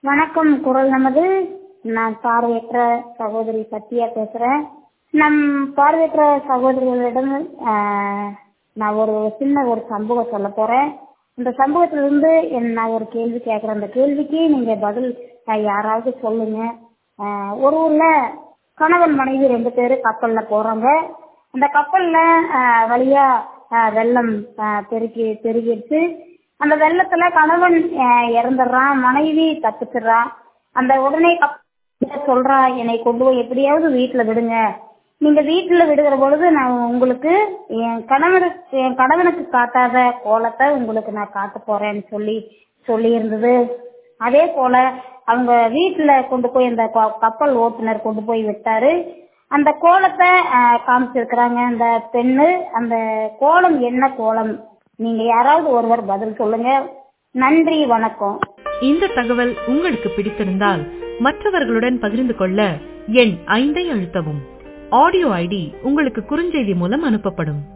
வணக்கம் குரல் நமது நான் பார்வையற்ற சகோதரி சத்யா பேசுறேன் நம் பார்வையற்ற சகோதரிகளிடம் ஆஹ், நான் ஒரு சின்ன ஒரு சம்பவம் சொல்ல போறேன் இந்த சம்பவத்திலிருந்து என் நான் ஒரு கேள்வி கேட்கறேன் அந்த கேள்விக்கு நீங்க பதில் ஆஹ், யாராவது சொல்லுங்க ஆஹ், ஒரு ஊர்ல கணவன் மனைவி ரெண்டு பேரும் கப்பல்ல போறாங்க அந்த கப்பல்ல ஆஹ், வழியா ஆஹ், வெள்ளம் ஆஹ், பெருக்கி பெருகிடுச்சு அந்த வெள்ளத்துல கணவன் ஆஹ், இறந்துடுறான் மனைவி தப்பிச்சிடுறான் அந்த உடனே கப்பல் சொல்றா என்னை கொண்டு போய் எப்படியாவது வீட்டுல விடுங்க நீங்க வீட்டுல விடுகிற பொழுது நான் உங்களுக்கு என் கணவனுக்கு என் கணவனுக்கு காட்டாத கோலத்தை உங்களுக்கு நான் காட்ட போறேன்னு சொல்லி சொல்லி இருந்தது அதே போல அவங்க வீட்டுல கொண்டு போய் அந்த க- கப்பல் ஓட்டுநர் கொண்டு போய் விட்டாரு அந்த கோலத்தை ஆஹ், காமிச்சிருக்கிறாங்க அந்த பெண்ணு அந்த கோலம் என்ன கோலம் நீங்க யாராவது ஒருவர் பதில் சொல்லுங்க நன்றி வணக்கம் இந்த தகவல் உங்களுக்கு பிடித்திருந்தால் மற்றவர்களுடன் பகிர்ந்து கொள்ள எண் ஐந்தை அழுத்தவும் ஆடியோ ஐடி உங்களுக்கு குறுஞ்செய்தி மூலம் அனுப்பப்படும்